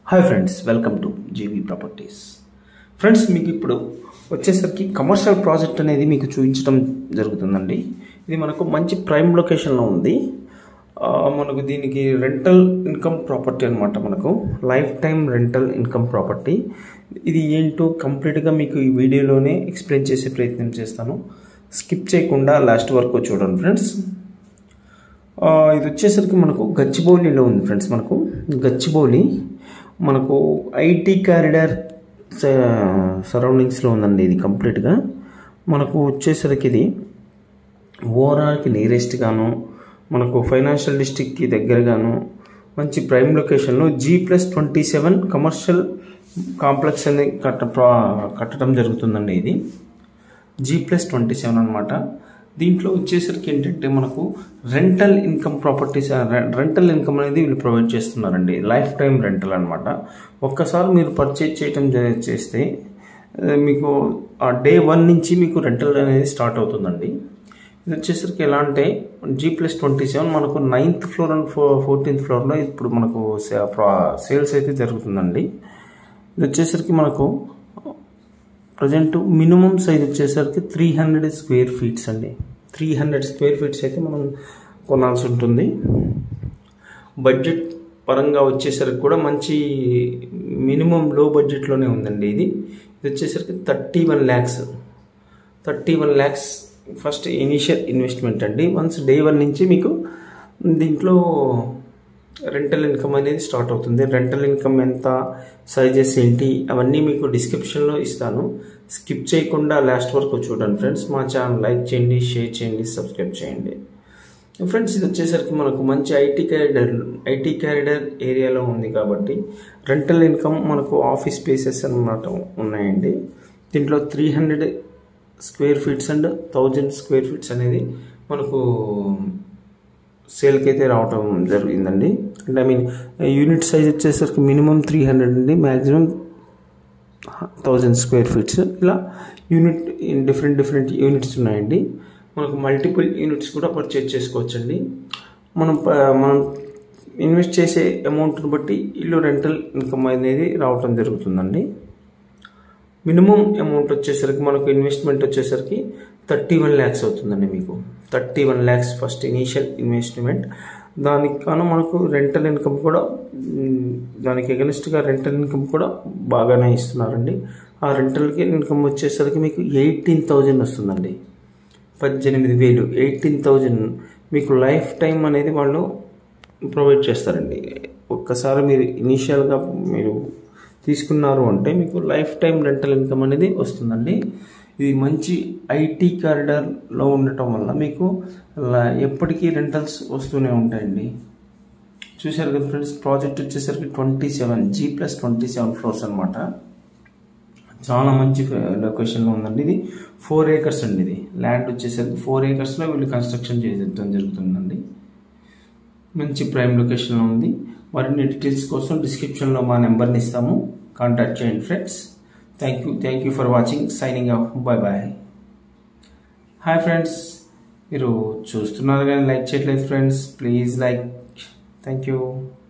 hi friends welcome to GV properties friends మీకు ఇప్పుడు వచ్చేసరికి కమర్షియల్ ప్రాజెక్ట్ అనేది మీకు చూపించడం జరుగుతుందండి ఇది మనకు మంచి ప్రైమ్ లొకేషన్లో ఉంది ఆ, మనకు దీనికి రెంటల్ ఇన్కమ్ ప్రాపర్టీ అనమాట మనకు life time rental income property ఇది ఏంటో కంప్లీట్గా మీకు ఈ వీడియోలోనే ఎక్స్ప్లెయిన్ చేసే ప్రయత్నం చేస్తాను స్కిప్ చేయకుండా లాస్ట్ వరకు చూడండి ఫ్రెండ్స్ ఆ, ఇది వచ్చేసరికి మనకు గచ్చిబౌలిలో ఉంది ఫ్రెండ్స్ మనకు గచ్చిబౌలి మనకు ఐటీ కారిడార్ సరౌండింగ్స్లో ఉందండి ఇది కంప్లీట్గా మనకు వచ్చేసరికి ఇది ఓవరాల్కి నియరెస్ట్ గాను మనకు ఫైనాన్షియల్ డిస్ట్రిక్ట్కి దగ్గరగాను మంచి ప్రైమ్ లొకేషన్లో G plus twenty seven commercial complex అనేది కట్ట ప్రా- కట్టడం జరుగుతుందండి ఇది జీ ప్లస్ ట్వంటీ సెవెన్ అనమాట దీంట్లో వచ్చేసరికి ఏంటంటే మనకు rental income properties rental income అనేది వీళ్ళు ప్రొవైడ్ చేస్తున్నారండి లైఫ్ టైం రెంటల్ అనమాట ఒక్కసారి మీరు పర్చేజ్ చేయటం జ- చేస్తే ఆ, మీకు ఆ డే వన్ నుంచి మీకు రెంటల్ అనేది స్టార్ట్ అవుతుందండి ఇది వచ్చేసరికి ఎలా అంటే జీ ప్లస్ ట్వంటీ సెవెన్ మనకు నైన్త్ ఫ్లోర్ అండ్ ఫో ఫోర్టీన్త్ ఫ్లోర్లో ఇప్పుడు మనకు సేల్స్ అయితే జరుగుతుందండి ఇది వచ్చేసరికి మనకు ప్రజెంట్ మినిమం సైజ్ వచ్చేసరికి త్రీ హండ్రెడ్ స్క్వేర్ ఫీట్స్ అండి త్రీ హండ్రెడ్ స్క్వేర్ ఫీట్స్ అయితే మనం కొనాల్సి ఉంటుంది బడ్జెట్ పరంగా వచ్చేసరికి కూడా మంచి మినిమం లో బడ్జెట్లోనే ఉందండి ఇది ఇది వచ్చేసరికి thirty one lakhs thirty one lakhs first initial investment అండి వన్స్ డే వన్ నుంచి మీకు దీంట్లో రెంటల్ ఇన్కమ్ అనేది స్టార్ట్ అవుతుంది రెంటల్ ఇన్కమ్ ఎంత సైజెస్ ఏంటి అవన్నీ మీకు డిస్క్రిప్షన్లో ఇస్తాను స్కిప్ చేయకుండా లాస్ట్ వరకు చూడండి ఫ్రెండ్స్ మా ఛానల్ లైక్ చేయండి షేర్ చేయండి సబ్స్క్రైబ్ చేయండి ఫ్రెండ్స్ ఇది వచ్చేసరికి మనకు మంచి ఐటీ క్యారిడర్ ఐటీ క్యారిడర్ ఏరియాలో ఉంది కాబట్టి రెంటల్ ఇన్కమ్ మనకు ఆఫీస్ స్పేసెస్ అన్నమాట ఉన్నాయండి దీంట్లో three hundred square feets and thousand square feets అనేది మనకు సేల్కి అయితే రావటం జరిగిందండి అంటే ఐ మీన్ యూనిట్ సైజ్ వచ్చేసరికి మినిమం త్రీ హండ్రెడ్ అండి మ్యాక్సిమం థౌజండ్ స్క్వేర్ ఫీట్స్ ఇలా యూనిట్ డిఫరెంట్ డిఫరెంట్ యూనిట్స్ ఉన్నాయండి మనకు మల్టిపుల్ యూనిట్స్ కూడా పర్చేజ్ చేసుకోవచ్చండి మనం ప- మనం ఇన్వెస్ట్ చేసే అమౌంట్ని బట్టి ఇల్లు రెంటల్ ఇన్కమ్ అనేది రావటం జరుగుతుందండి మినిమం అమౌంట్ వచ్చేసరికి మనకు ఇన్వెస్ట్మెంట్ వచ్చేసరికి థర్టీ వన్ ల్యాక్స్ అవుతుందండి మీకు thirty one lakhs first initial investment దానికి కాను మనకు రెంటల్ ఇన్కమ్ కూడా మ్, దానికి ఎగనిస్ట్గా రెంటల్ ఇన్కమ్ కూడా బాగానే ఇస్తున్నారండి ఆ రెంటల్కి ఇన్కమ్ వచ్చేసరికి మీకు ఎయిటీన్ థౌజండ్ వస్తుందండి పద్దెనిమిది వేలు ఎయిటీన్ థౌజండ్ మీకు లైఫ్ టైం అనేది వాళ్ళు ప్రొవైడ్ చేస్తారండి ఒక్కసారి మీరు ఇనీషియల్గా మీరు తీసుకున్నారు అంటే మీకు లైఫ్ టైం రెంటల్ ఇన్కమ్ అనేది వస్తుందండి ఇది మంచి ఐటీ కారిడార్లో ఉండటం వల్ల మీకు ల- ఎప్పటికీ రెంటల్స్ వస్తూనే ఉంటాయండి చూశారు కదా ఫ్రెండ్స్ ప్రాజెక్ట్ వచ్చేసరికి twenty seven G plus twenty seven floors అనమాట చాలా మంచి లొకేషన్లో ఉందండి ఇది ఫోర్ ఏకర్స్ అండి ఇది ల్యాండ్ వచ్చేసరికి ఫోర్ ఏకర్స్లో వీళ్ళు కన్స్ట్రక్షన్ చేయడం జరుగుతుందండి మంచి ప్రైమ్ లొకేషన్లో ఉంది మరిన్ని డీటెయిల్స్ కోసం డిస్క్రిప్షన్లో మా నెంబర్ని ఇస్తాము కాంటాక్ట్ చేయండి friends thank you thank you for watching signing off bye bye hi friends మీరు చూస్తున్నారు కానీ లైక్ చేయట్లేదు friends please like thank you